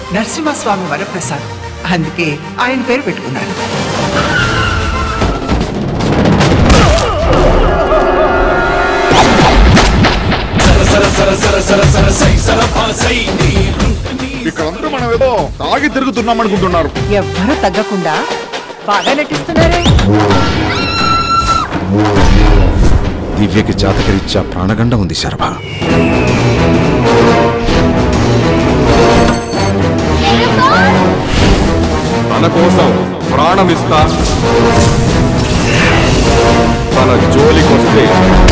నరసింహస్వామి వరప్రసాద్ అందుకే ఆయన పేరు పెట్టుకున్నాను ఇక్కడందరూ మనం ఏదో తాగి తిరుగుతున్నాం అనుకుంటున్నారు ఎవ్వరూ తగ్గకుండా బాగా నటిస్తున్నారే దివ్యకి జాతకరీత్యా ప్రాణగండ ఉంది శర్భ తన కోసం ప్రాణమిస్తా తన జోలికొస్తే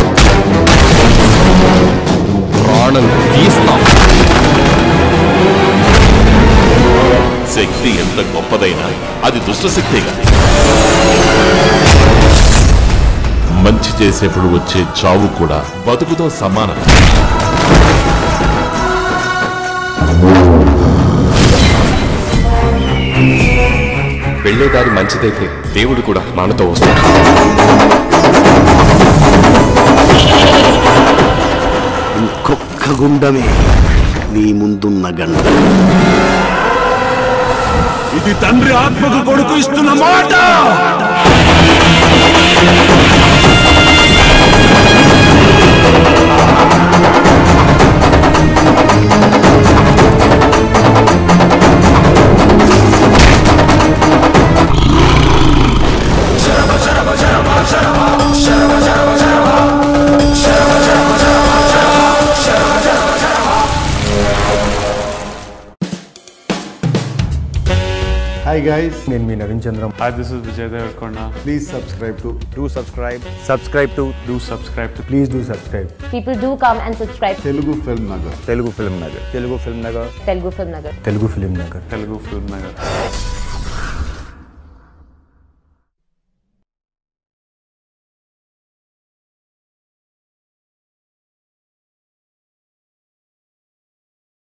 ప్రాణం తీస్తాం శక్తి ఎంత గొప్పదైనా అది దుష్టశక్తిగా మంచి చేసేప్పుడు వచ్చే చావు కూడా బతుకుతో సమానం వెళ్ళే దారి మంచిదైతే దేవుడు కూడా మనతో వస్తాడు ఇంకొక్క గుండమే నీ ముందున్న గండ ఇది తండ్రి ఆత్మకు కొడుకు ఇస్తున్న మాట హాయ్ గైస్ నేను మీ Naveen Chandram Hi, this is Vijay Devarkonda. Please subscribe to do subscribe Subscribe to do subscribe to please do subscribe People do come and subscribe to Telugu film Nagar Telugu film Nagar Telugu film Nagar Telugu Film Nagar. Telugu film Nagar Telugu Film Nagar.